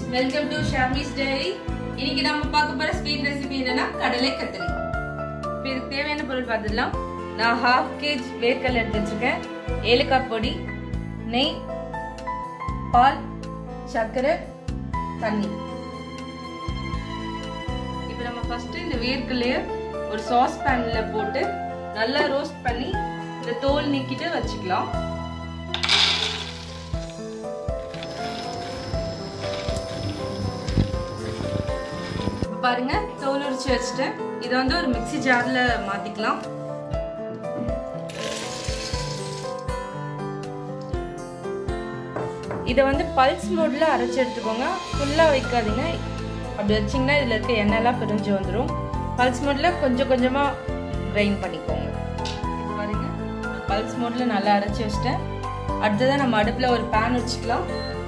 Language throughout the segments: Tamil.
வெல்கம் டு ஷாமிஸ் டைரி இன்னைக்கு நம்ம பார்க்க போற ஸ்வீட் ரெசிபி என்னன்னா கடலை கத்திரி இப்போ இதுக்கு தேவையான பொருள் பார்த்துடலாம் நான் ஹாஃப் கேஜ் வேர்க்கடலை எடுத்து வச்சிருக்கேன் ஏலக்காய் பொடி நெய் பால் சர்க்கரை தண்ணி இப்போ நம்ம ஃபர்ஸ்ட் இந்த வேர்க்கடலைய ஒரு சாஸ் பேன்ல போட்டு நல்லா ரோஸ்ட் பண்ணி இந்த தோல் நீக்கிட்டு வச்சுக்கலாம் பாருங்க தோல் உரிச்சு வச்சுட்டேன் இதை வந்து ஒரு மிக்சி ஜார்ல மாத்திக்கலாம் இதை வந்து பல்ஸ் மோட்ல அரைச்சி எடுத்துக்கோங்க ஃபுல்லாக வைக்காதீங்க அப்படி வச்சிங்கன்னா இதில் இருக்க எண்ணெய்லாம் பிரிஞ்சு வந்துடும் பல்ஸ் மோட்ல கொஞ்சம் கொஞ்சமாக கிரைண்ட் பண்ணிக்கோங்க இது பாருங்க பல்ஸ் மோட்ல நல்லா அரைச்சி வச்சிட்டேன் அடுத்ததான் நம்ம அடுப்பில் ஒரு பேன் வச்சுக்கலாம்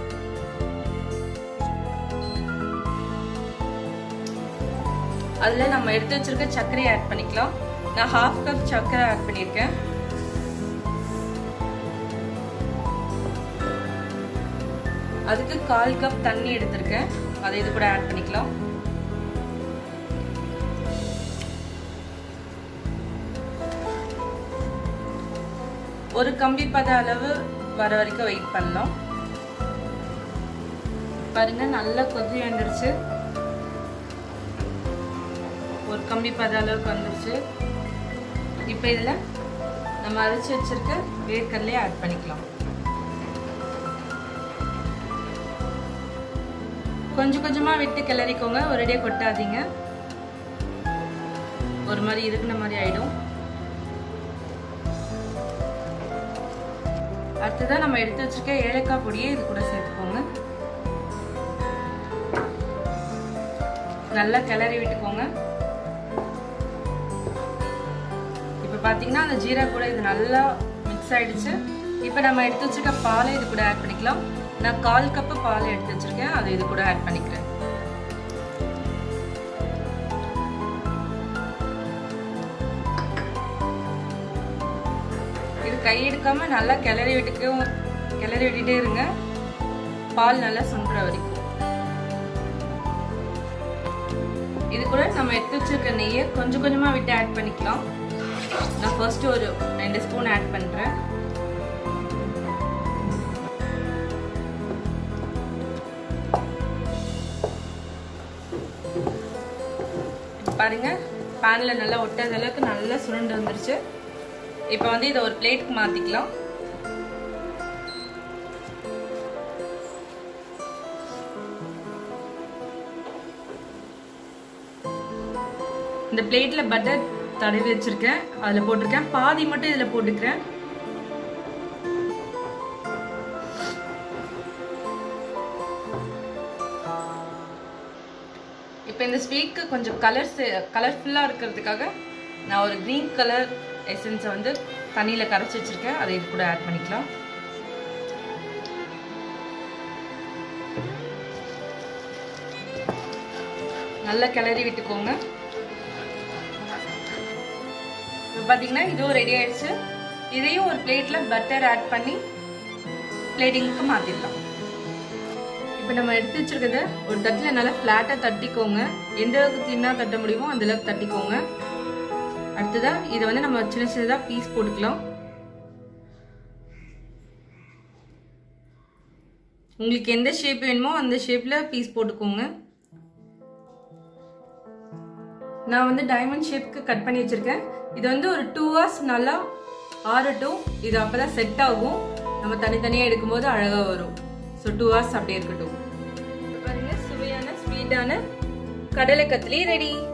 அதில் நம்ம எடுத்து வச்சிருக்க சர்க்கரையை ஆட் பண்ணிக்கலாம் நான் ஹாஃப் கப் சர்க்கரை ஆட் பண்ணியிருக்கேன் அதுக்கு கால் கப் தண்ணி எடுத்திருக்கேன் அதை இது கூட ஆட் பண்ணிக்கலாம் ஒரு கம்பி பத அளவு வர வரைக்கும் வெயிட் பண்ணலாம் பாருங்க நல்லா கொதி வந்துருச்சு ஒரு கம்பி பத அளவுக்கு வந்துருச்சு இப்போ இதில் நம்ம அரைச்சி வச்சிருக்க வேர்க்கடலையே ஆட் பண்ணிக்கலாம் கொஞ்சம் கொஞ்சமாக விட்டு கிளறிக்கோங்க ஒரேடியாக கொட்டாதீங்க ஒரு மாதிரி இருக்குன மாதிரி ஆயிடும் அடுத்ததான் நம்ம எடுத்து வச்சிருக்க ஏலக்காய் பொடியை இது கூட சேர்த்துக்கோங்க நல்லா கிளறி விட்டுக்கோங்க இப்போ பார்த்தீங்கன்னா அந்த ஜீரா கூட இது நல்லா மிக்ஸ் ஆயிடுச்சு இப்போ நம்ம எடுத்து வச்சிருக்க பாலை இது கூட ஆட் பண்ணிக்கலாம் நான் கால் கப்பு பால் எடுத்து வச்சிருக்கேன் அதை இது கூட ஆட் பண்ணிக்கிறேன் இது கையெடுக்காம நல்லா கிளறி விட்டுக்கும் கிளறி விட்டுட்டே இருங்க பால் நல்லா சுண்டுற வரைக்கும் இது கூட நம்ம எடுத்து வச்சிருக்க நெய்யை கொஞ்சம் கொஞ்சமா விட்டு ஆட் பண்ணிக்கலாம் நான் ஃபர்ஸ்ட் ஒரு ரெண்டு ஸ்பூன் ஆட் பண்றேன் பாருங்க பேன்ல நல்லா ஒட்டாத அளவுக்கு நல்லா சுருண்டு வந்துருச்சு இப்போ வந்து இதை ஒரு பிளேட்டுக்கு மாத்திக்கலாம் இந்த பிளேட்ல பட்டர் தடவி வச்சிருக்கேன் அதுல போட்டிருக்கேன் பாதி மட்டும் இதுல போட்டுக்கிறேன் இப்போ இந்த ஸ்வீட்க்கு கொஞ்சம் கலர்ஸ் கலர்ஃபுல்லாக இருக்கிறதுக்காக நான் ஒரு க்ரீன் கலர் எசன்ஸை வந்து தண்ணியில் கரைச்சி வச்சுருக்கேன் அதை இது கூட ஆட் பண்ணிக்கலாம் நல்லா கிளறி விட்டுக்கோங்க இப்போ பார்த்தீங்கன்னா இதுவும் ரெடி ஆயிடுச்சு இதையும் ஒரு பிளேட்டில் பட்டர் ஆட் பண்ணி பிளேட்டிங்க்கு மாற்றிடலாம் இப்போ நம்ம எடுத்து வச்சிருக்கிறத ஒரு தட்டில் நல்லா ஃப்ளாட்டாக தட்டிக்கோங்க எந்த அளவுக்கு தின்னா தட்ட முடியுமோ அந்த அளவுக்கு தட்டிக்கோங்க அடுத்ததா இதை வந்து நம்ம சின்ன சின்னதாக பீஸ் போட்டுக்கலாம் உங்களுக்கு எந்த ஷேப் வேணுமோ அந்த ஷேப்பில் பீஸ் போட்டுக்கோங்க நான் வந்து டைமண்ட் ஷேப்க்கு கட் பண்ணி வச்சிருக்கேன் இது வந்து ஒரு டூ ஹவர்ஸ் நல்லா ஆறட்டும் இது அப்பதான் செட் ஆகும் நம்ம தனித்தனியாக எடுக்கும்போது அழகாக வரும் ஸோ டூ ஹவர்ஸ் அப்படியே இருக்கட்டும் பாருங்க சுவையான ஸ்வீட்டான கடலை கத்திலி ரெடி